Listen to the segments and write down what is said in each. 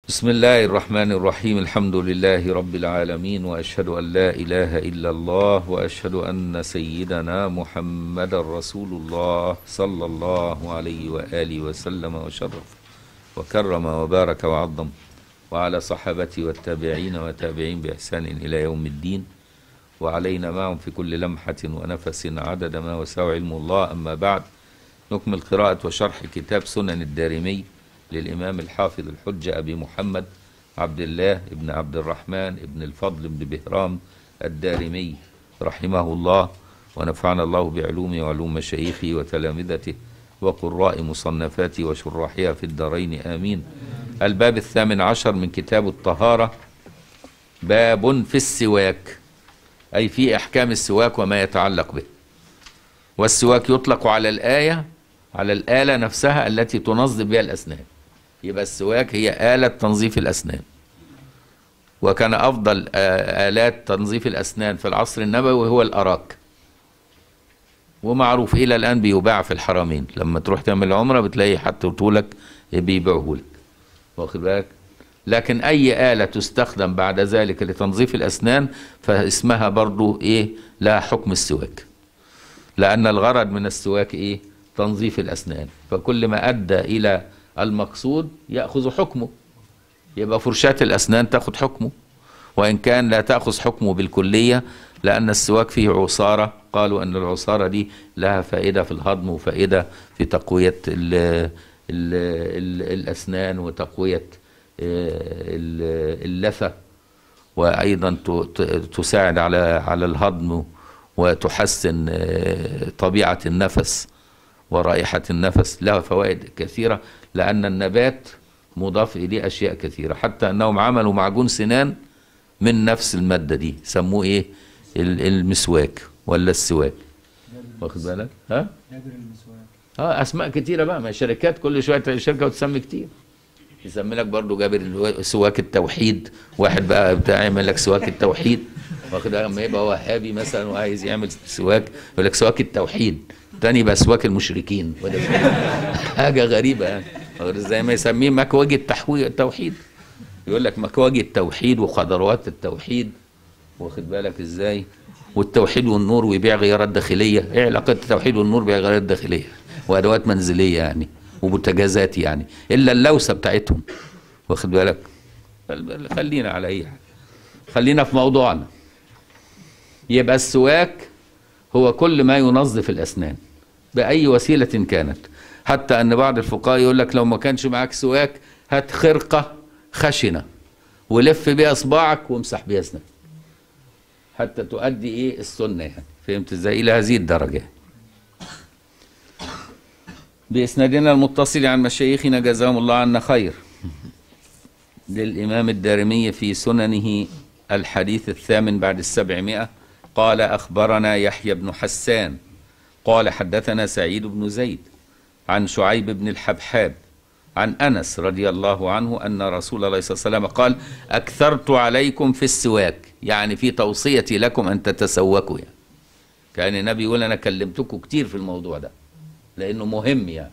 بسم الله الرحمن الرحيم الحمد لله رب العالمين واشهد ان لا اله الا الله واشهد ان سيدنا محمد رسول الله صلى الله عليه واله وسلم وشرف وكرم وبارك وعظم وعلى صحابته والتابعين وتابعين باحسان الى يوم الدين وعلينا معهم في كل لمحه ونفس عدد ما وسع علم الله اما بعد نكمل قراءه وشرح كتاب سنن الدارمي للإمام الحافظ الحجة أبي محمد عبد الله بن عبد الرحمن بن الفضل بن بهرام الدارمي رحمه الله ونفعنا الله بعلومه وعلوم مشايخه وتلامذته وقراء مصنفاته وشراحها في الدارين آمين الباب الثامن عشر من كتاب الطهارة باب في السواك أي في أحكام السواك وما يتعلق به والسواك يطلق على الآية على الآلة نفسها التي تنظف بها الأسنان يبقى السواك هي آلة تنظيف الأسنان وكان أفضل آلات تنظيف الأسنان في العصر النبوي هو الأراك ومعروف إلى الآن بيباع في الحرمين لما تروح تعمل عمرة بتلاقي حتى لك بيبيعه لك واخد بالك لكن أي آلة تستخدم بعد ذلك لتنظيف الأسنان فاسمها برضو إيه لها حكم السواك لأن الغرض من السواك إيه تنظيف الأسنان فكل ما أدى إلى المقصود يأخذ حكمه يبقى فرشاة الأسنان تأخذ حكمه وإن كان لا تأخذ حكمه بالكلية لأن السواك فيه عصارة قالوا أن العصارة دي لها فائدة في الهضم وفائدة في تقوية ال ال ال الأسنان وتقوية اللثة وأيضا تساعد على على الهضم وتحسن طبيعة النفس ورائحة النفس لها فوائد كثيرة لأن النبات مضاف إليه أشياء كثيرة حتى أنهم عملوا معجون سنان من نفس المادة دي سموه إيه المسواك ولا السواك واخد بالك ها اه اسماء كتيره بقى ما شركات كل شويه شركه وتسمي كتير يسمي لك برضه جابر سواك التوحيد واحد بقى بتاع يعمل لك سواك التوحيد واخد لما يبقى وهابي مثلا وعايز يعمل سواك يقول لك سواك التوحيد تاني يبقى سواك المشركين حاجه غريبه يعني زي ما يسميه مكواجي التوحيد يقول لك مكواجي التوحيد وخضروات التوحيد واخد بالك ازاي والتوحيد والنور ويبيع غيارات داخليه ايه علاقه التوحيد والنور بغيارات داخليه وادوات منزليه يعني وبوتاجازات يعني الا اللوسه بتاعتهم واخد بالك خلينا على اي حاجه خلينا في موضوعنا يبقى السواك هو كل ما ينظف الاسنان باي وسيله كانت حتى ان بعض الفقهاء يقول لك لو ما كانش معاك سواك هات خرقه خشنه ولف بيها اصبعك وامسح بيها اسنانك حتى تؤدي ايه السنه يعني فهمت ازاي الى هذه الدرجه باسنادنا المتصل عن مشايخنا جزاهم الله عنا خير للامام الدارمي في سننه الحديث الثامن بعد السبعمائه قال اخبرنا يحيى بن حسان قال حدثنا سعيد بن زيد عن شعيب بن الحبحاب عن انس رضي الله عنه ان رسول الله صلى الله عليه وسلم قال اكثرت عليكم في السواك يعني في توصيتي لكم ان تتسوكوا يعني كان النبي يقول انا كلمتكم كتير في الموضوع ده لانه مهم يعني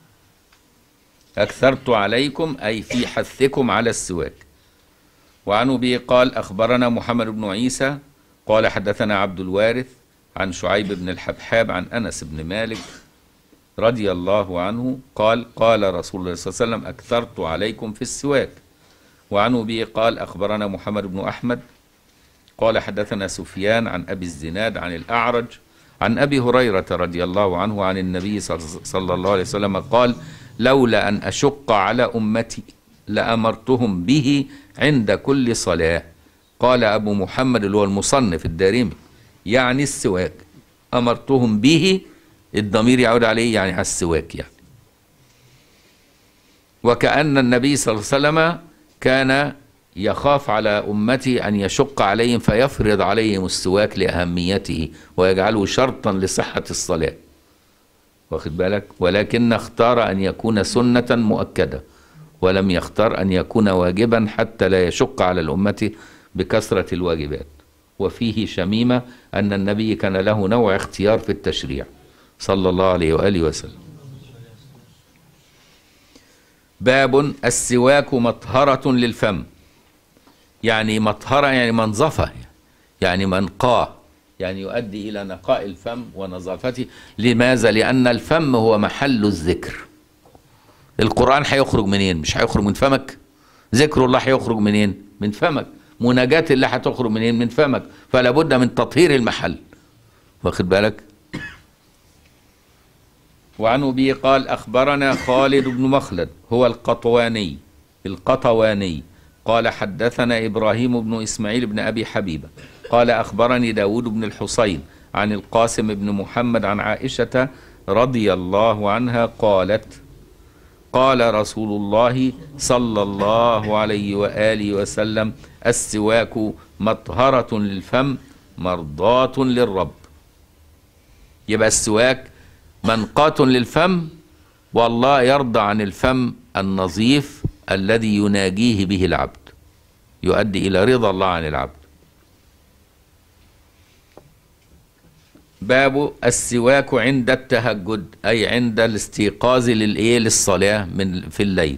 اكثرت عليكم اي في حثكم على السواك وعن ابي قال اخبرنا محمد بن عيسى قال حدثنا عبد الوارث عن شعيب بن الحبحاب عن انس بن مالك رضي الله عنه قال قال رسول الله صلى الله عليه وسلم اكثرت عليكم في السواك وعن ابي قال اخبرنا محمد بن احمد قال حدثنا سفيان عن ابي الزناد عن الاعرج عن ابي هريره رضي الله عنه عن النبي صلى الله عليه وسلم قال لولا ان اشق على امتي لامرتهم به عند كل صلاه قال ابو محمد اللي هو المصنف الدارمي يعني السواك امرتهم به الضمير يعود عليه يعني على السواك يعني وكأن النبي صلى الله عليه وسلم كان يخاف على أمتي أن يشق عليهم فيفرض عليهم السواك لأهميته ويجعله شرطا لصحة الصلاة واخد بالك ولكن اختار أن يكون سنة مؤكدة ولم يختار أن يكون واجبا حتى لا يشق على الأمة بكثرة الواجبات وفيه شميمة أن النبي كان له نوع اختيار في التشريع صلى الله عليه وآله وسلم باب السواك مطهرة للفم يعني مطهرة يعني منظفة يعني منقاه يعني يؤدي إلى نقاء الفم ونظافته لماذا؟ لأن الفم هو محل الذكر القرآن هيخرج منين؟ مش هيخرج من فمك ذكر الله هيخرج منين؟ من فمك مناجاة الله هتخرج منين؟ من فمك فلا بد من تطهير المحل واخد بالك؟ وعن أبي قال أخبرنا خالد بن مخلد هو القطواني القطواني قال حدثنا إبراهيم بن إسماعيل بن أبي حبيبة قال أخبرني داود بن الحسين عن القاسم بن محمد عن عائشة رضي الله عنها قالت قال رسول الله صلى الله عليه وآله وسلم السواك مطهرة للفم مرضاة للرب يبقى السواك منقاة للفم والله يرضى عن الفم النظيف الذي يناجيه به العبد يؤدي إلى رضا الله عن العبد باب السواك عند التهجد أي عند الاستيقاظ للإيه للصلاة من في الليل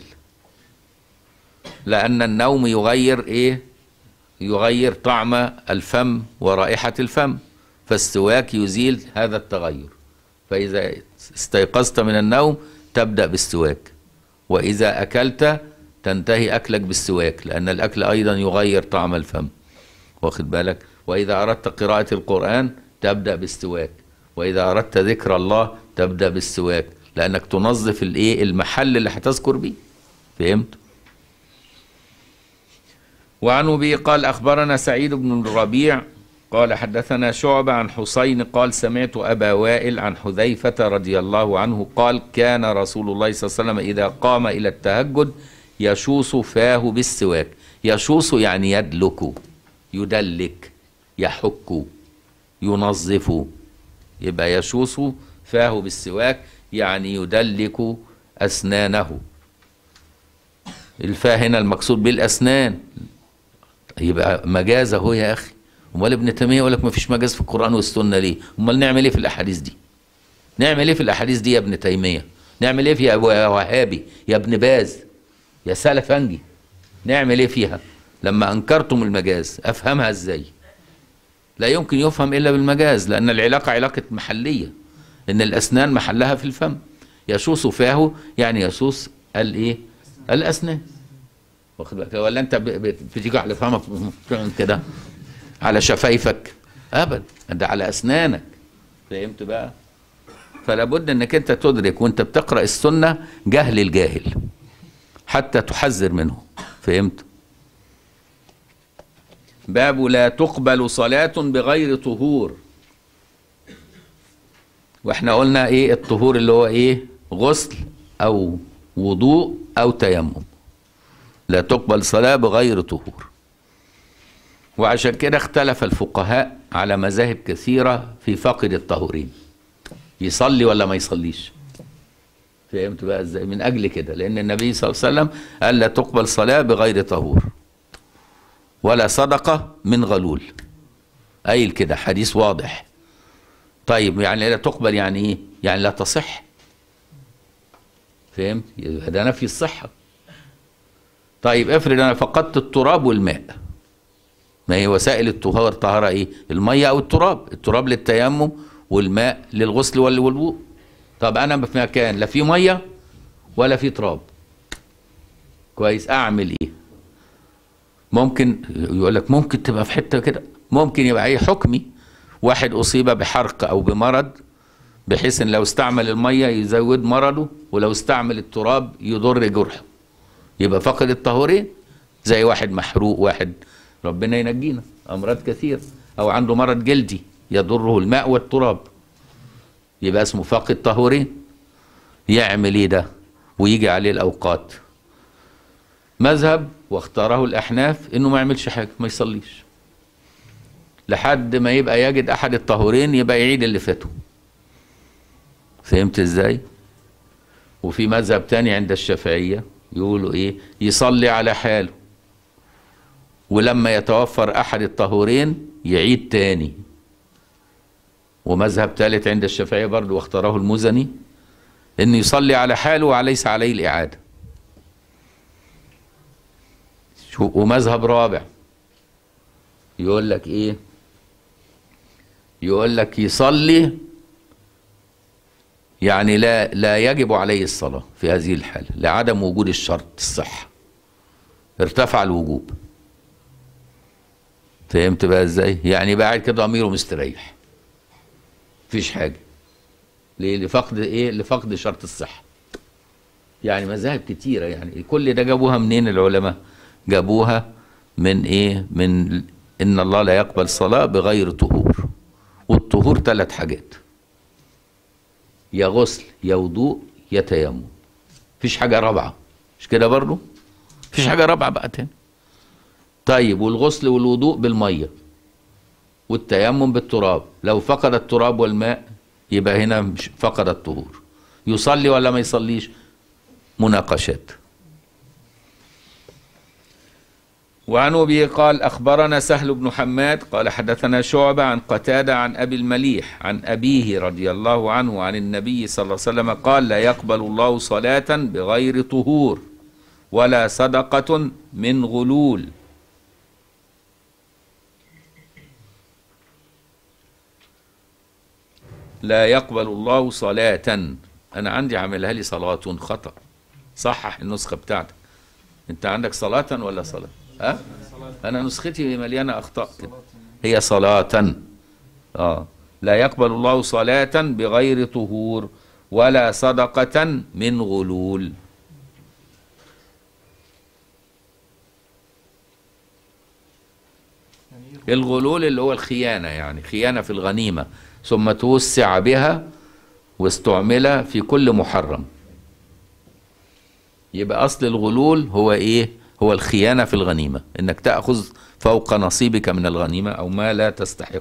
لأن النوم يغير إيه يغير طعم الفم ورائحة الفم فالسواك يزيل هذا التغير فإذا استيقظت من النوم تبدأ بالسواك وإذا أكلت تنتهي أكلك بالسواك لأن الأكل أيضا يغير طعم الفم واخد بالك وإذا أردت قراءة القرآن تبدأ بالسواك وإذا أردت ذكر الله تبدأ بالسواك لأنك تنظف الإيه المحل اللي هتذكر بيه فهمت؟ وعن أبي قال أخبرنا سعيد بن الربيع قال حدثنا شعبة عن حسين قال سمعت أبا وائل عن حذيفة رضي الله عنه قال كان رسول الله صلى الله عليه وسلم إذا قام إلى التهجد يشوص فاه بالسواك يشوص يعني يدلك يدلك يحك ينظف يبقى يشوص فاه بالسواك يعني يدلك أسنانه الفاه هنا المقصود بالأسنان يبقى مجاز اهو يا أخي امال ابن تيميه يقول لك ما فيش مجاز في القران والسنه ليه امال نعمل ايه في الاحاديث دي نعمل ايه في الاحاديث دي يا ابن تيميه نعمل ايه في يا ابو وهابي يا ابن باز يا سلفنجي نعمل ايه فيها لما انكرتم المجاز افهمها ازاي لا يمكن يفهم الا بالمجاز لان العلاقه علاقه محليه ان الاسنان محلها في الفم يشوص فاه يعني يشوص الايه الاسنان واخد بالك ولا انت بتيجي على فمك كده على شفايفك ابدا ده على اسنانك فهمت بقى فلا بد انك انت تدرك وانت بتقرا السنه جهل الجاهل حتى تحذر منه فهمت باب لا تقبل صلاة بغير طهور واحنا قلنا ايه الطهور اللي هو ايه غسل او وضوء او تيمم لا تقبل صلاة بغير طهور وعشان كده اختلف الفقهاء على مذاهب كثيرة في فقد الطهورين يصلي ولا ما يصليش فهمت بقى ازاي من اجل كده لان النبي صلى الله عليه وسلم قال لا تقبل صلاة بغير طهور ولا صدقة من غلول قايل كده حديث واضح طيب يعني لا تقبل يعني ايه يعني لا تصح فهمت ده نفي الصحة طيب افرض انا فقدت التراب والماء ما هي وسائل الطهارة طهارة ايه المية او التراب التراب للتيمم والماء للغسل والوضوء طب انا في مكان لا في مية ولا في تراب كويس اعمل ايه ممكن يقول لك ممكن تبقى في حته كده ممكن يبقى ايه حكمي واحد اصيب بحرق او بمرض بحيث ان لو استعمل الميه يزود مرضه ولو استعمل التراب يضر جرحه يبقى فقد الطهورين زي واحد محروق واحد ربنا ينجينا امراض كثير او عنده مرض جلدي يضره الماء والتراب يبقى اسمه فاقد طهورين يعمل ايه ده ويجي عليه الاوقات مذهب واختاره الاحناف انه ما يعملش حاجه ما يصليش لحد ما يبقى يجد احد الطهورين يبقى يعيد اللي فاته فهمت ازاي وفي مذهب تاني عند الشافعيه يقولوا ايه يصلي على حاله ولما يتوفر احد الطهورين يعيد تاني ومذهب ثالث عند الشافعيه برضه واختاره المزني انه يصلي على حاله وليس عليه الاعاده شو ومذهب رابع يقول لك ايه يقول لك يصلي يعني لا لا يجب عليه الصلاة في هذه الحالة لعدم وجود الشرط الصحة ارتفع الوجوب فهمت بقى ازاي يعني بقى قاعد كده ضميره مستريح مفيش حاجة ليه لفقد ايه لفقد شرط الصحة يعني مذاهب كتيرة يعني كل ده جابوها منين العلماء جابوها من ايه من ان الله لا يقبل صلاة بغير طهور والطهور ثلاث حاجات يا غسل يا وضوء يا تيمم مفيش حاجة رابعة مش كده برضو مفيش حاجة رابعة بقى تاني طيب والغسل والوضوء بالمية والتيمم بالتراب لو فقد التراب والماء يبقى هنا مش فقد الطهور يصلي ولا ما يصليش مناقشات وعن أبي قال أخبرنا سهل بن حماد قال حدثنا شعبة عن قتادة عن أبي المليح عن أبيه رضي الله عنه عن النبي صلى الله عليه وسلم قال لا يقبل الله صلاة بغير طهور ولا صدقة من غلول لا يقبل الله صلاة أنا عندي عاملها لي صلاة خطأ صحح النسخة بتاعتك أنت عندك صلاة ولا صلاة؟ ها؟ أنا نسختي مليانة أخطاء كده هي صلاة آه لا يقبل الله صلاة بغير طهور ولا صدقة من غلول الغلول اللي هو الخيانة يعني خيانة في الغنيمة ثم توسع بها واستعمل في كل محرم يبقى أصل الغلول هو إيه هو الخيانة في الغنيمة إنك تأخذ فوق نصيبك من الغنيمة أو ما لا تستحق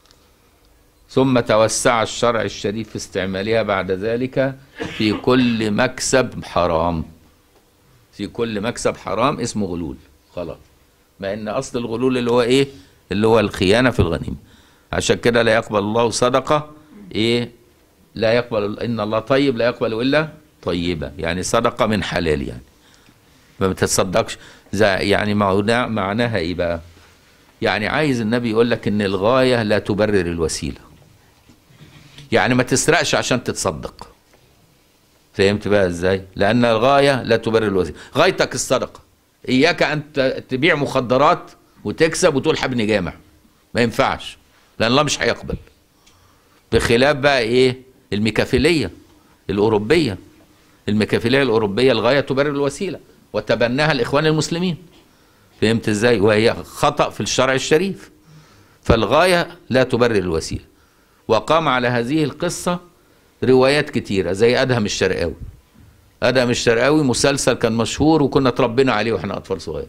ثم توسع الشرع الشريف في استعمالها بعد ذلك في كل مكسب حرام في كل مكسب حرام اسمه غلول خلاص ما ان اصل الغلول اللي هو ايه اللي هو الخيانه في الغنيمه عشان كده لا يقبل الله صدقه ايه لا يقبل ان الله طيب لا يقبل الا طيبه يعني صدقه من حلال يعني ما بتتصدقش زي يعني معناها معناها ايه بقى يعني عايز النبي يقول لك ان الغايه لا تبرر الوسيله يعني ما تسرقش عشان تتصدق فهمت بقى ازاي لان الغايه لا تبرر الوسيله غايتك الصدقه اياك ان ت- تبيع مخدرات وتكسب وتقول حبني جامع ما ينفعش لان الله مش هيقبل بخلاف بقى ايه الميكافيليه الاوروبيه الميكافيليه الاوروبيه الغايه تبرر الوسيله وتبناها الاخوان المسلمين فهمت ازاي وهي خطا في الشرع الشريف فالغايه لا تبرر الوسيله وقام على هذه القصه روايات كتيره زي ادهم الشرقاوي ادهم الشرقاوي مسلسل كان مشهور وكنا اتربينا عليه واحنا اطفال صغيرين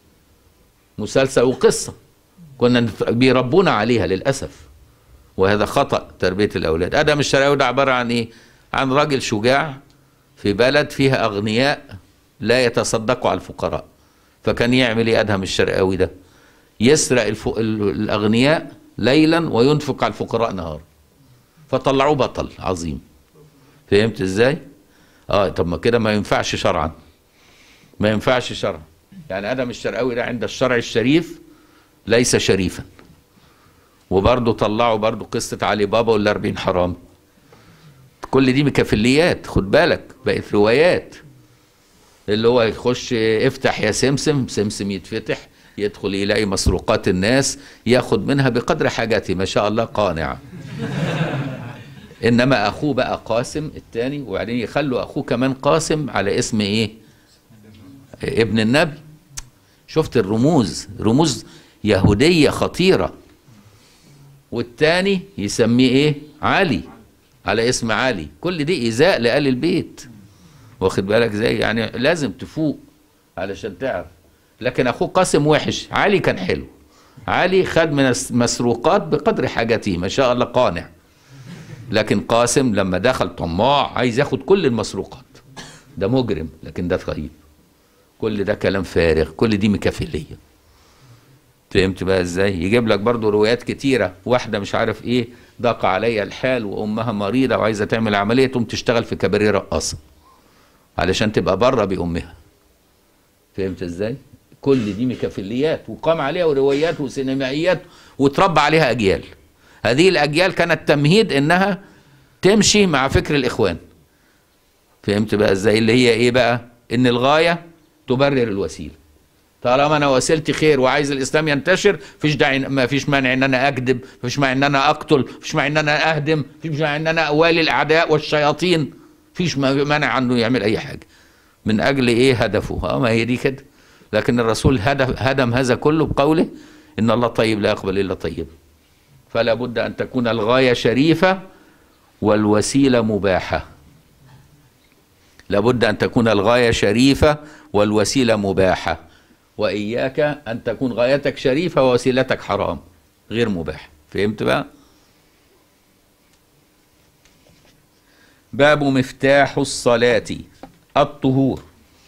مسلسل وقصه كنا نت- بيربونا عليها للاسف وهذا خطا تربيه الاولاد ادهم الشرقاوي ده عباره عن ايه عن راجل شجاع في بلد فيها اغنياء لا يتصدقوا على الفقراء فكان يعمل ايه ادهم الشرقاوي ده يسرق الف... ال- الاغنياء ليلا وينفق على الفقراء نهارا فطلعوه بطل عظيم فهمت ازاي اه طب ما كده ما ينفعش شرعا ما ينفعش شرعا يعني ادم الشرقاوي ده عند الشرع الشريف ليس شريفا وبرضه طلعوا برضه قصة علي بابا والأربعين حرام كل دي مكافليات خد بالك بقت روايات اللي هو يخش افتح يا سمسم سمسم يتفتح يدخل يلاقي مسروقات الناس ياخد منها بقدر حاجته ما شاء الله قانع انما اخوه بقى قاسم الثاني وبعدين يخلوا اخوه كمان قاسم على اسم ايه ابن النبي شفت الرموز رموز يهودية خطيرة والتاني يسميه ايه علي على اسم علي كل دي ايذاء لآل البيت واخد بالك زي يعني لازم تفوق علشان تعرف لكن اخوه قاسم وحش علي كان حلو علي خد من المسروقات بقدر حاجته ما شاء الله قانع لكن قاسم لما دخل طماع عايز ياخد كل المسروقات ده مجرم لكن ده طيب كل ده كلام فارغ كل دي مكافليه فهمت بقى ازاي يجيب لك برضو روايات كتيره واحده مش عارف ايه ضاق عليا الحال وامها مريضه وعايزه تعمل عمليه تقوم تشتغل في كباريه رقاصه علشان تبقى بره بامها فهمت ازاي كل دي ميكافيليات وقام عليها وروايات وسينمائيات وتربى عليها اجيال هذه الاجيال كانت تمهيد انها تمشي مع فكر الاخوان فهمت بقى ازاي اللي هي ايه بقى ان الغايه تبرر الوسيله طالما انا وسيلتي خير وعايز الاسلام ينتشر فيش داعي ما فيش مانع ان انا اكذب فيش مانع ان انا اقتل فيش مانع ان انا اهدم فيش مانع ان انا اوالي الاعداء والشياطين فيش مانع انه يعمل اي حاجه من اجل ايه هدفه اه ما هي دي كده لكن الرسول هدف هدم هذا كله بقوله ان الله طيب لا يقبل الا طيب فلا بد ان تكون الغايه شريفه والوسيله مباحه لابد ان تكون الغايه شريفه والوسيله مباحه واياك ان تكون غايتك شريفه ووسيلتك حرام غير مباح فهمت بقى باب مفتاح الصلاه الطهور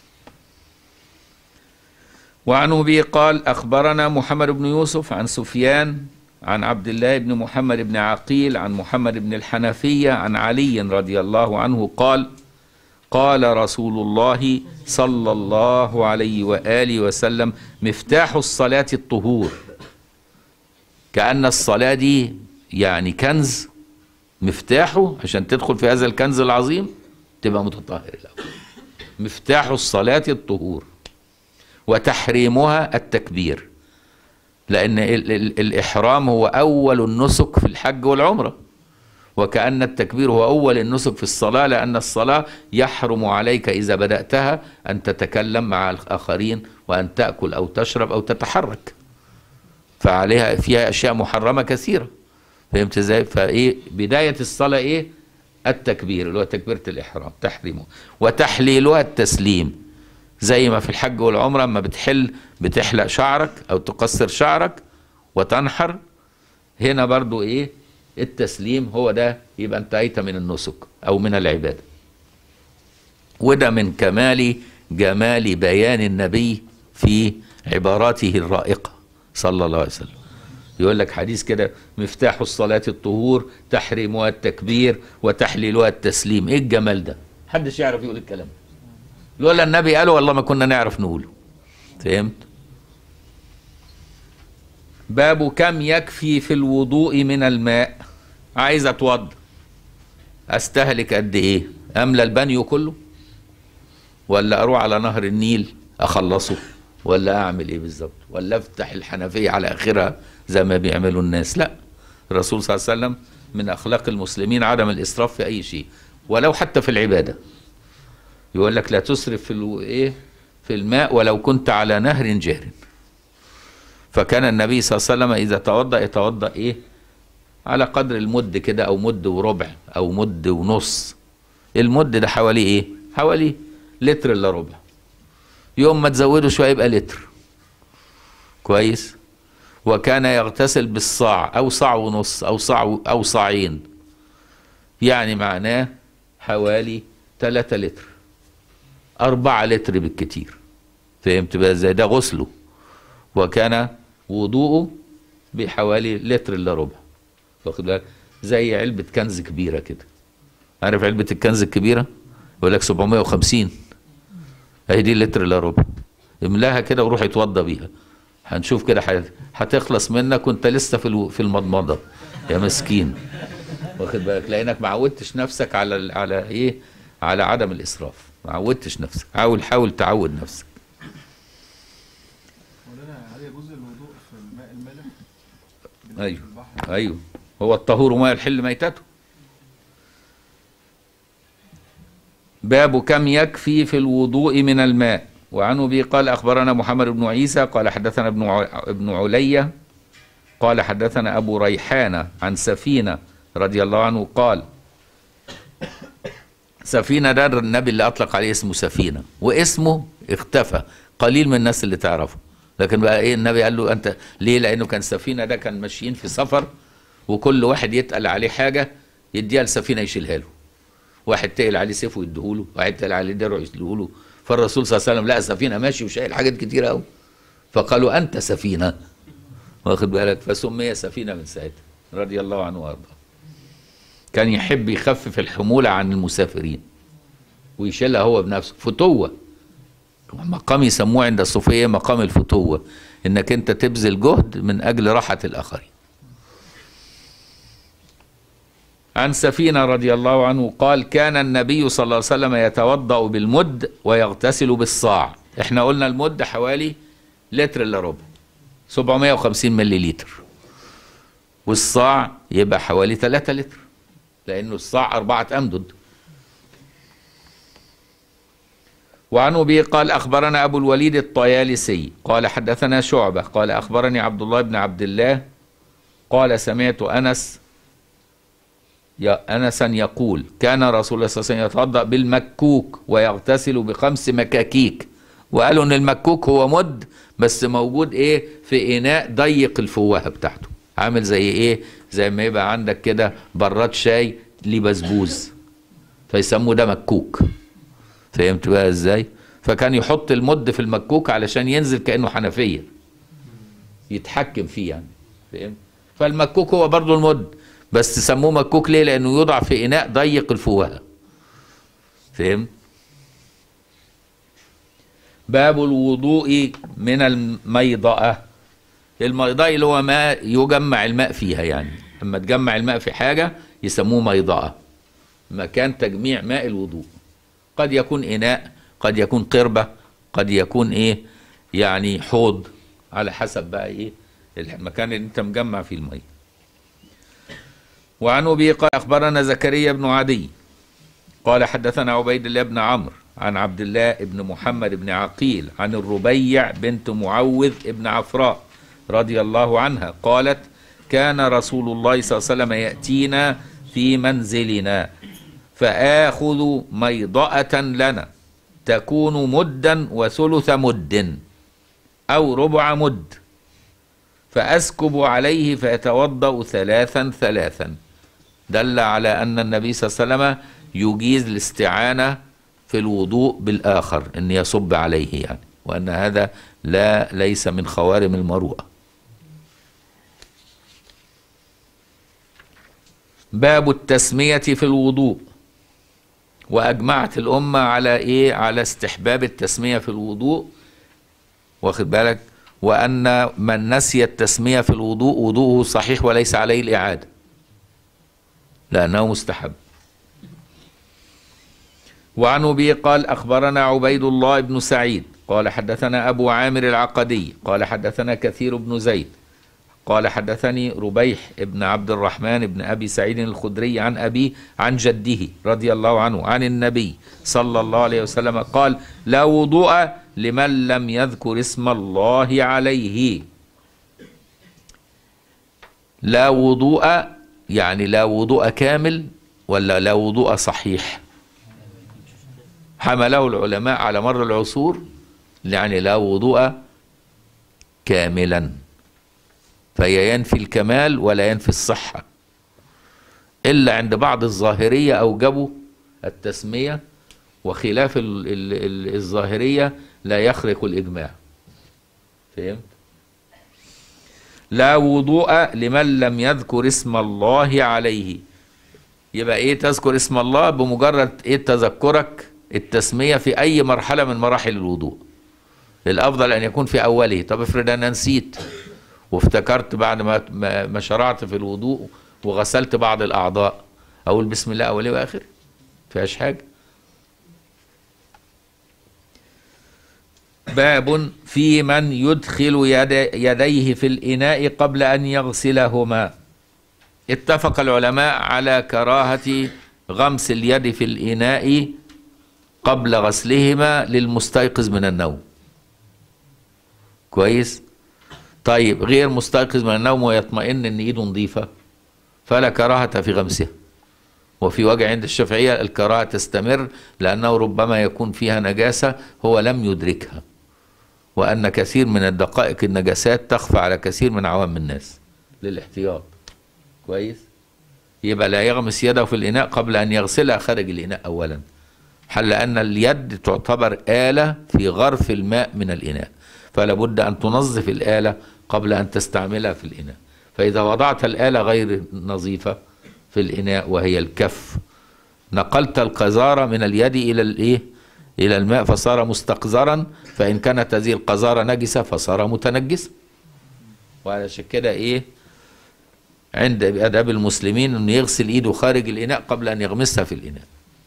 وعن ابي قال اخبرنا محمد بن يوسف عن سفيان عن عبد الله بن محمد بن عقيل عن محمد بن الحنفيه عن علي رضي الله عنه قال قال رسول الله صلى الله عليه واله وسلم مفتاح الصلاه الطهور كان الصلاه دي يعني كنز مفتاحه عشان تدخل في هذا الكنز العظيم تبقى متطهر الاول مفتاح الصلاه الطهور وتحريمها التكبير لأن ال ال الإحرام هو أول النسك في الحج والعمرة وكأن التكبير هو أول النسك في الصلاة لأن الصلاة يحرم عليك إذا بدأتها أن تتكلم مع الآخرين وأن تأكل أو تشرب أو تتحرك فعليها فيها أشياء محرمة كثيرة فهمت ازاي؟ فإيه بداية الصلاة إيه؟ التكبير اللي هو تكبيرة الإحرام تحريمه وتحليلها التسليم زي ما في الحج والعمرة اما بتحل بتحلق شعرك او تقصر شعرك وتنحر هنا برضو ايه التسليم هو ده يبقى انتهيت من النسك او من العبادة وده من كمال جمال بيان النبي في عباراته الرائقة صلى الله عليه وسلم يقول لك حديث كده مفتاح الصلاة الطهور تحريمها التكبير وتحليلها التسليم ايه الجمال ده محدش يعرف يقول الكلام ده لولا النبي قاله والله ما كنا نعرف نقوله فهمت باب كم يكفي في الوضوء من الماء عايز اتوضى استهلك قد ايه املى البانيو كله ولا اروح على نهر النيل اخلصه ولا اعمل ايه بالظبط ولا افتح الحنفيه على اخرها زي ما بيعملوا الناس لا الرسول صلى الله عليه وسلم من اخلاق المسلمين عدم الاسراف في اي شيء ولو حتى في العباده يقول لك لا تسرف في الو... ايه في الماء ولو كنت على نهر جار فكان النبي صلى الله عليه وسلم اذا توضا يتوضا ايه على قدر المد كده او مد وربع او مد ونص المد ده حوالي ايه حوالي لتر الا ربع يوم ما تزوده شويه يبقى لتر كويس وكان يغتسل بالصاع او صاع ونص او صاع او صاعين يعني معناه حوالي 3 لتر أربعة لتر بالكتير فهمت بقى ازاي ده غسله وكان وضوءه بحوالي لتر الا ربع واخد بالك زي علبة كنز كبيرة كده عارف علبة الكنز الكبيرة يقول لك 750 اهي دي لتر الا ربع املاها كده وروح يتوضى بيها هنشوف كده هتخلص منك وانت لسه في في المضمضه يا مسكين واخد بالك لانك ما عودتش نفسك على على ايه على عدم الاسراف ما عودتش نفسك حاول حاول تعود نفسك مولانا هل يجوز الوضوء في الماء المالح؟ ايوه ايوه هو الطهور ما يحل ميتته باب كم يكفي في الوضوء من الماء وعن ابي قال اخبرنا محمد بن عيسى قال حدثنا ابن ابن علي قال حدثنا ابو ريحانه عن سفينه رضي الله عنه قال سفينه ده النبي اللي اطلق عليه اسمه سفينه واسمه اختفى قليل من الناس اللي تعرفه لكن بقى ايه النبي قال له انت ليه لانه كان سفينه ده كان ماشيين في سفر وكل واحد يتقل عليه حاجه يديها لسفينه يشيلها له واحد تقل عليه سيف ويديه له واحد تقل عليه درع يشيله له فالرسول صلى الله عليه وسلم لقى سفينه ماشي وشايل حاجات كتير قوي فقالوا انت سفينه واخد بالك فسمي سفينه من ساعتها رضي الله عنه وارضاه كان يحب يخفف الحموله عن المسافرين ويشيلها هو بنفسه فتوه مقام يسموه عند الصوفية مقام الفتوة انك انت تبذل جهد من اجل راحة الاخرين عن سفينة رضي الله عنه قال كان النبي صلى الله عليه وسلم يتوضأ بالمد ويغتسل بالصاع احنا قلنا المد حوالي لتر الا ربع 750 ملي لتر والصاع يبقى حوالي 3 لتر لانه الصاع اربعة امدد وعن ابي قال اخبرنا ابو الوليد الطيالسي قال حدثنا شعبه قال اخبرني عبد الله بن عبد الله قال سمعت انس يا انسا يقول كان رسول الله صلى الله عليه وسلم يتوضا بالمكوك ويغتسل بخمس مكاكيك وقالوا ان المكوك هو مد بس موجود ايه في اناء ضيق الفوهه بتاعته عامل زي ايه زي ما يبقى عندك كده براد شاي ليه بسبوز فيسموه ده مكوك فهمت بقى ازاي فكان يحط المد في المكوك علشان ينزل كانه حنفيه يتحكم فيه يعني فهمت فالمكوك هو برضو المد بس سموه مكوك ليه لانه يوضع في اناء ضيق الفوهه فهمت باب الوضوء من الميضأة الميضأة اللي هو ما يجمع الماء فيها يعني لما تجمع الماء في حاجة يسموه ميضأة مكان تجميع ماء الوضوء قد يكون إناء قد يكون قربة قد يكون إيه يعني حوض على حسب بقى إيه المكان اللي أنت مجمع فيه المية وعن أبي قال أخبرنا زكريا بن عدي قال حدثنا عبيد الله بن عمرو عن عبد الله بن محمد بن عقيل عن الربيع بنت معوذ بن عفراء رضي الله عنها قالت كان رسول الله صلى الله عليه وسلم يأتينا في منزلنا فآخذ ميضأة لنا تكون مدا وثلث مد أو ربع مد فأسكب عليه فيتوضأ ثلاثا ثلاثا دل على أن النبي صلى الله عليه وسلم يجيز الاستعانة في الوضوء بالآخر أن يصب عليه يعني وأن هذا لا ليس من خوارم المروءة باب التسمية في الوضوء وأجمعت الأمة على إيه على استحباب التسمية في الوضوء واخد بالك وأن من نسي التسمية في الوضوء وضوءه صحيح وليس عليه الإعادة لأنه مستحب وعن أبي قال أخبرنا عبيد الله بن سعيد قال حدثنا أبو عامر العقدي قال حدثنا كثير بن زيد قال حدثني ربيح بن عبد الرحمن بن أبي سعيد الخدري عن أبي عن جده رضي الله عنه عن النبي صلى الله عليه وسلم قال لا وضوء لمن لم يذكر اسم الله عليه لا وضوء يعني لا وضوء كامل ولا لا وضوء صحيح حمله العلماء على مر العصور يعني لا وضوء كاملا فهي ينفي الكمال ولا ينفي الصحة إلا عند بعض الظاهرية أوجبوا التسمية وخلاف ال ال ال الظاهرية لا يخرق الإجماع فهمت؟ لا وضوء لمن لم يذكر اسم الله عليه يبقى ايه تذكر اسم الله بمجرد ايه تذكرك التسمية في أي مرحلة من مراحل الوضوء الأفضل أن يكون في أوله طب افرض أنا نسيت وافتكرت بعد ما ما شرعت في الوضوء وغسلت بعض الأعضاء أقول بسم الله أولي وآخر فيهاش حاجة باب في من يدخل يد يديه في الإناء قبل أن يغسلهما اتفق العلماء على كراهة غمس اليد في الإناء قبل غسلهما للمستيقظ من النوم كويس طيب غير مستيقظ من النوم ويطمئن ان ايده نظيفه فلا كراهه في غمسها وفي وجه عند الشافعيه الكراهه تستمر لانه ربما يكون فيها نجاسه هو لم يدركها وان كثير من الدقائق النجاسات تخفى على كثير من عوام الناس للاحتياط كويس يبقى لا يغمس يده في الاناء قبل ان يغسلها خارج الاناء اولا حل أن اليد تعتبر آلة في غرف الماء من الإناء فلا بد أن تنظف الآلة قبل أن تستعملها في الإناء فإذا وضعت الآلة غير نظيفة في الإناء وهي الكف نقلت القذارة من اليد إلى الإيه إلى الماء فصار مستقذرا فإن كانت هذه القذارة نجسة فصار متنجسا وعلشان كده إيه عند آداب المسلمين إنه يغسل إيده خارج الإناء قبل أن يغمسها في الإناء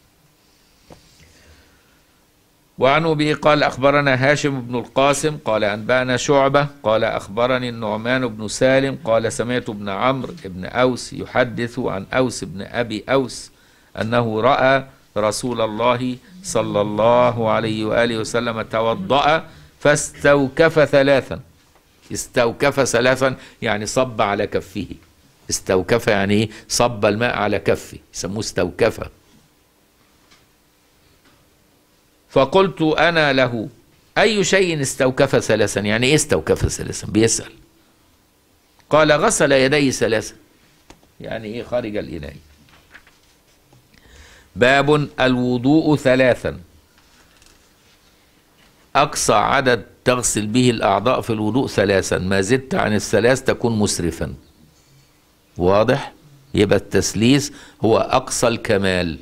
وعن أبي قال أخبرنا هاشم بن القاسم قال أنبأنا شعبة قال أخبرني النعمان بن سالم قال سمعت ابن عمرو بن أوس يحدث عن أوس بن أبي أوس أنه رأى رسول الله صلى الله عليه وآله وسلم توضأ فاستوكف ثلاثا استوكف ثلاثا يعني صب على كفه استوكف يعني ايه صب الماء على كفه يسموه استوكفه فقلت انا له اي شيء استوكف ثلاثا يعني ايه استوكف ثلاثا بيسال قال غسل يديه ثلاثا يعني ايه خارج الاناء باب الوضوء ثلاثا اقصى عدد تغسل به الاعضاء في الوضوء ثلاثا ما زدت عن الثلاث تكون مسرفا واضح يبقى التثليث هو اقصى الكمال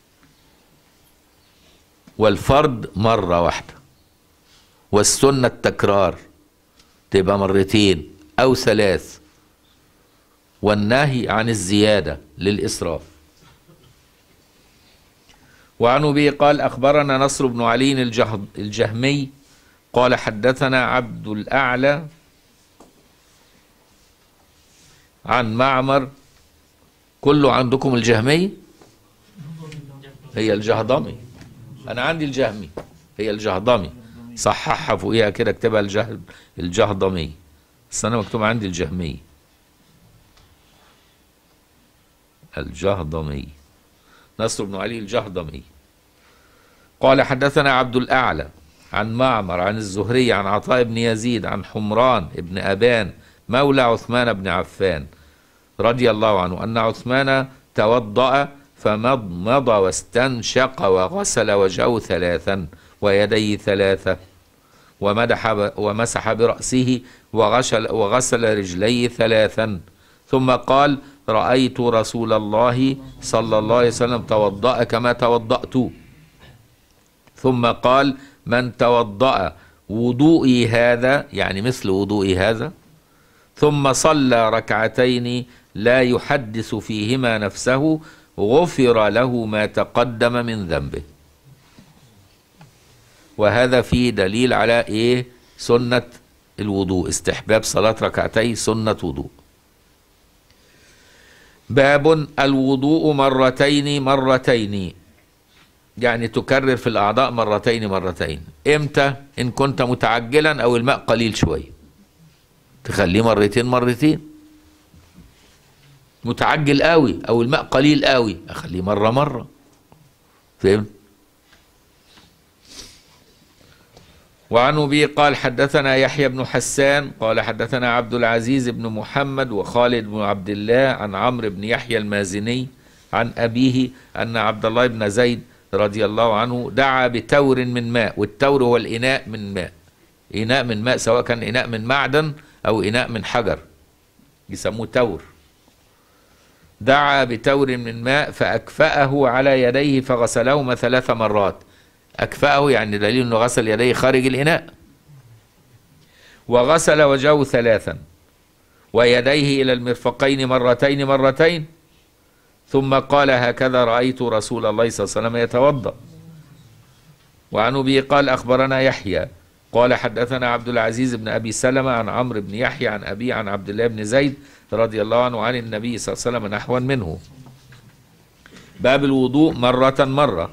والفرض مرة واحدة والسنة التكرار تبقى مرتين أو ثلاث والنهي عن الزيادة للإسراف وعن أبي قال أخبرنا نصر بن علي الجهد الجهمي قال حدثنا عبد الأعلى عن معمر كله عندكم الجهمي هي الجهضمي انا عندي الجهمي هي الجهضمي صححها فوقيها كده اكتبها الجه... الجهضمي بس انا مكتوب عندي الجهمي الجهضمي نصر بن علي الجهضمي قال حدثنا عبد الاعلى عن معمر عن الزهري عن عطاء بن يزيد عن حمران بن ابان مولى عثمان بن عفان رضي الله عنه ان عثمان توضأ فمضمض واستنشق وغسل وجهه ثلاثا ويديه ثلاثة ومدح ب- ومسح برأسه وغسل, وغسل رجليه ثلاثا ثم قال رأيت رسول الله صلى الله عليه وسلم توضأ كما توضأت ثم قال من توضأ وضوئي هذا يعني مثل وضوئي هذا ثم صلى ركعتين لا يحدث فيهما نفسه غفر له ما تقدم من ذنبه وهذا فيه دليل على ايه سنة الوضوء استحباب صلاة ركعتي سنة وضوء باب الوضوء مرتين مرتين يعني تكرر في الأعضاء مرتين مرتين إمتى إن كنت متعجلا أو الماء قليل شوية تخليه مرتين مرتين متعجل قوي او الماء قليل قوي اخليه مره مره فهمت وعن ابي قال حدثنا يحيى بن حسان قال حدثنا عبد العزيز بن محمد وخالد بن عبد الله عن عمرو بن يحيى المازني عن ابيه ان عبد الله بن زيد رضي الله عنه دعا بتور من ماء والتور هو الاناء من ماء اناء من ماء سواء كان اناء من معدن او اناء من حجر يسموه تور دعا بتور من ماء فأكفأه على يديه فغسلهما ثلاث مرات أكفأه يعني دليل أنه غسل يديه خارج الإناء وغسل وجهه ثلاثا ويديه إلى المرفقين مرتين مرتين ثم قال هكذا رأيت رسول الله صلى الله عليه وسلم يتوضأ وعن أبي قال أخبرنا يحيى قال حدثنا عبد العزيز بن أبي سلمة عن عمرو بن يحيى عن أبي عن عبد الله بن زيد رضي الله عنه عن النبي صلى الله عليه وسلم نحوا منه باب الوضوء مرة مرة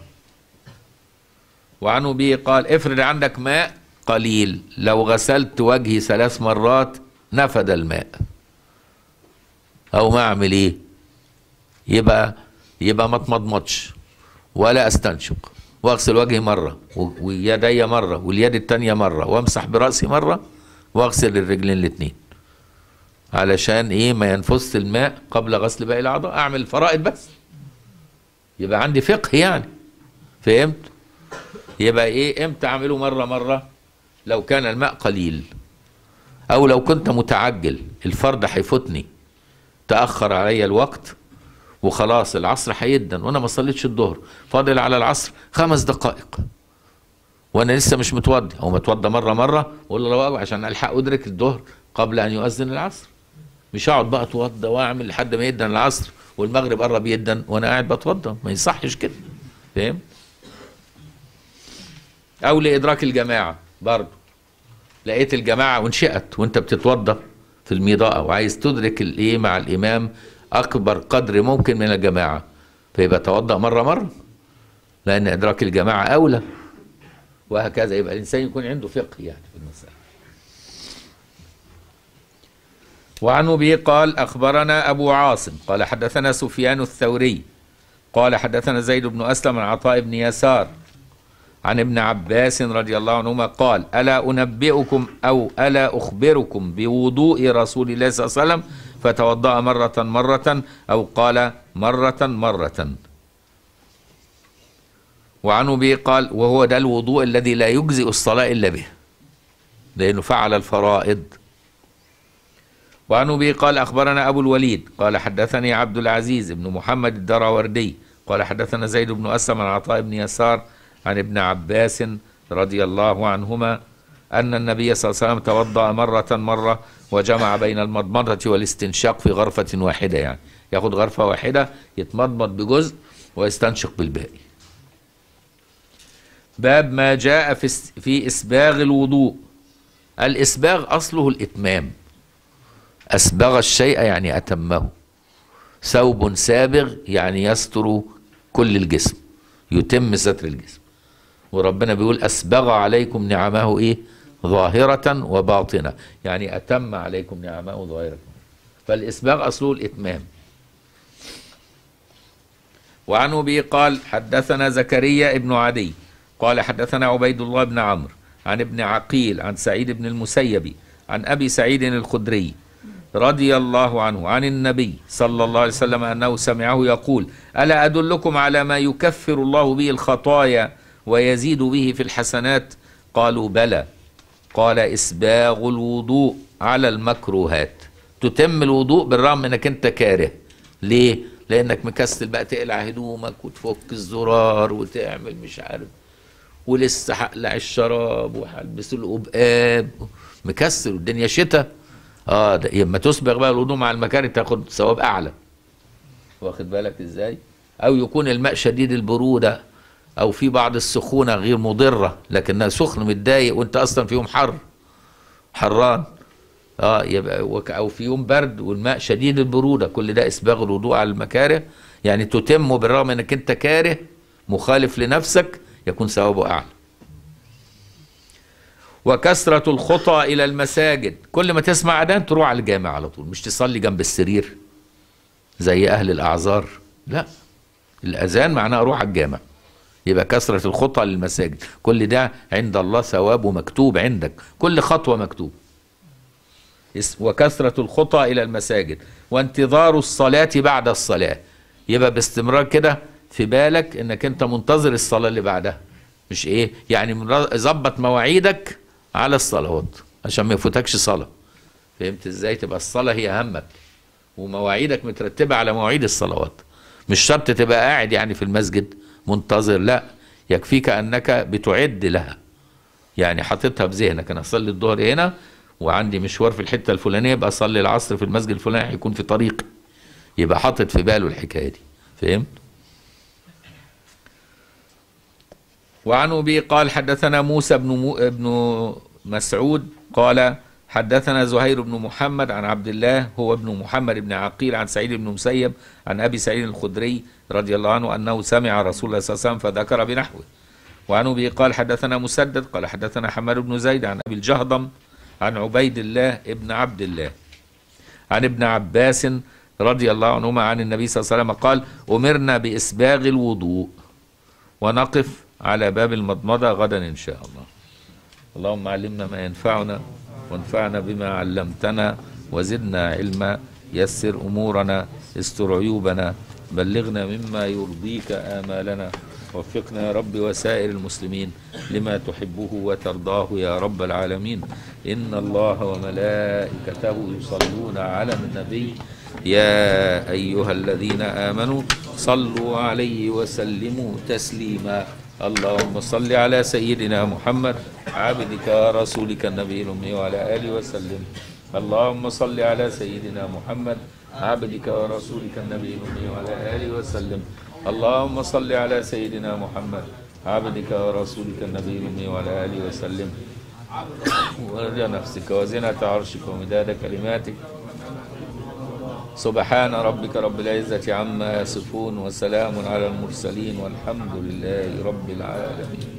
وعن أبي قال افرض عندك ماء قليل لو غسلت وجهي ثلاث مرات نفد الماء أو ما أعمل إيه يبقى يبقى ما اتمضمضش ولا استنشق واغسل وجهي مرة و- ويدي مرة واليد التانية مرة وامسح برأسي مرة واغسل الرجلين الاتنين علشان ايه ما ينفس الماء قبل غسل باقي الاعضاء اعمل الفرائض بس يبقى عندي فقه يعني فهمت يبقى ايه امتى اعمله مره مره لو كان الماء قليل او لو كنت متعجل الفرض هيفوتني تاخر عليا الوقت وخلاص العصر هيدن وانا ما صليتش الظهر فاضل على العصر خمس دقائق وانا لسه مش متوضي او متوضى مره مره واقول الله اكبر عشان الحق ادرك الظهر قبل ان يؤذن العصر مش هقعد بقى اتوضى واعمل لحد ما يدن العصر والمغرب قرب يدن وانا قاعد بتوضى ما يصحش كده فاهم او لادراك الجماعه برضه لقيت الجماعه وانشئت وانت بتتوضى في الميضاء وعايز تدرك الايه مع الامام اكبر قدر ممكن من الجماعه فيبقى توضا مره مره لان ادراك الجماعه اولى وهكذا يبقى الانسان يكون عنده فقه يعني في المساله وعنه به قال اخبرنا ابو عاصم قال حدثنا سفيان الثوري قال حدثنا زيد بن اسلم عن عطاء بن يسار عن ابن عباس رضي الله عنهما قال الا انبئكم او الا اخبركم بوضوء رسول الله صلى الله عليه وسلم فتوضا مره مره او قال مره مره وعنه به قال وهو ده الوضوء الذي لا يجزئ الصلاه الا به لانه فعل الفرائض وعنه به قال أخبرنا أبو الوليد قال حدثني عبد العزيز بن محمد الدراوردي قال حدثنا زيد بن أسلم عن عطاء بن يسار عن ابن عباس رضي الله عنهما أن النبي صلى الله عليه وسلم توضأ مرة مرة وجمع بين المضمضة والاستنشاق في غرفة واحدة يعني ياخد غرفة واحدة يتمضمض بجزء ويستنشق بالباقي باب ما جاء في في إسباغ الوضوء الإسباغ أصله الإتمام أسبغ الشيء يعني أتمه ثوب سابغ يعني يستر كل الجسم يتم ستر الجسم وربنا بيقول أسبغ عليكم نعمه إيه ظاهرة وباطنة يعني أتم عليكم نعمه ظاهرة فالإسباغ أصله الإتمام وعنه به قال حدثنا زكريا ابن عدي قال حدثنا عبيد الله بن عمرو عن ابن عقيل عن سعيد بن المسيب عن أبي سعيد الخدري رضي الله عنه عن النبي صلى الله عليه وسلم انه سمعه يقول: الا ادلكم على ما يكفر الله به الخطايا ويزيد به في الحسنات؟ قالوا بلى. قال اسباغ الوضوء على المكروهات. تتم الوضوء بالرغم انك انت كاره. ليه؟ لانك مكسل بقى تقلع هدومك وتفك الزرار وتعمل مش عارف ولسه هقلع الشراب وهلبس القبقاب مكسل والدنيا شتاء اه ده لما تسبغ بقى الوضوء مع المكاره تاخد ثواب اعلى واخد بالك ازاي او يكون الماء شديد البروده او في بعض السخونه غير مضره لكنها سخن متضايق وانت اصلا في يوم حر حران اه يبقى وك- او في يوم برد والماء شديد البروده كل ده اسباغ الوضوء على المكاره يعني تتمه بالرغم انك انت كاره مخالف لنفسك يكون ثوابه اعلى وكثرة الخطى إلى المساجد كل ما تسمع أذان تروح على الجامع على طول مش تصلي جنب السرير زي أهل الأعذار لا الأذان معناه أروح على الجامع يبقى كثرة الخطى للمساجد كل ده عند الله ثوابه مكتوب عندك كل خطوة مكتوب اس- وكثرة الخطى إلى المساجد وانتظار الصلاة بعد الصلاة يبقى باستمرار كده في بالك انك انت منتظر الصلاة اللي بعدها مش ايه يعني مرا- ظبط مواعيدك على الصلوات عشان ما يفوتكش صلاة فهمت ازاي تبقى الصلاة هي همك ومواعيدك مترتبة على مواعيد الصلوات مش شرط تبقى قاعد يعني في المسجد منتظر لا يكفيك انك بتعد لها يعني حاططها بذهنك انا اصلي الظهر هنا وعندي مشوار في الحته الفلانيه يبقى اصلي العصر في المسجد الفلاني هيكون في طريقي يبقى حاطط في باله الحكايه دي فهمت وعن ابي قال حدثنا موسى بن مو ابن مسعود قال حدثنا زهير بن محمد عن عبد الله هو ابن محمد بن عقيل عن سعيد بن مسيب عن ابي سعيد الخدري رضي الله عنه انه سمع رسول الله صلى الله عليه وسلم فذكر بنحوه وعن ابي قال حدثنا مسدد قال حدثنا حماد بن زيد عن ابي الجهضم عن عبيد الله ابن عبد الله عن ابن عباس رضي الله عنهما عن النبي صلى الله عليه وسلم قال امرنا باسباغ الوضوء ونقف على باب المضمضه غدا ان شاء الله اللهم علمنا ما ينفعنا وانفعنا بما علمتنا وزدنا علما يسر امورنا استر عيوبنا بلغنا مما يرضيك امالنا وفقنا يا رب وسائر المسلمين لما تحبه وترضاه يا رب العالمين ان الله وملائكته يصلون على النبي يا ايها الذين امنوا صلوا عليه وسلموا تسليما اللهم صل على سيدنا محمد عبدك ورسولك النبي الأمي وعلى آله وسلم اللهم صل على سيدنا محمد عبدك ورسولك النبي الأمي وعلى آله وسلم اللهم صل على سيدنا محمد عبدك ورسولك النبي الأمي وعلى آله وسلم ورضا نفسك وزنة عرشك ومداد كلماتك سبحان ربك رب العزة عما يصفون وسلام على المرسلين والحمد لله رب العالمين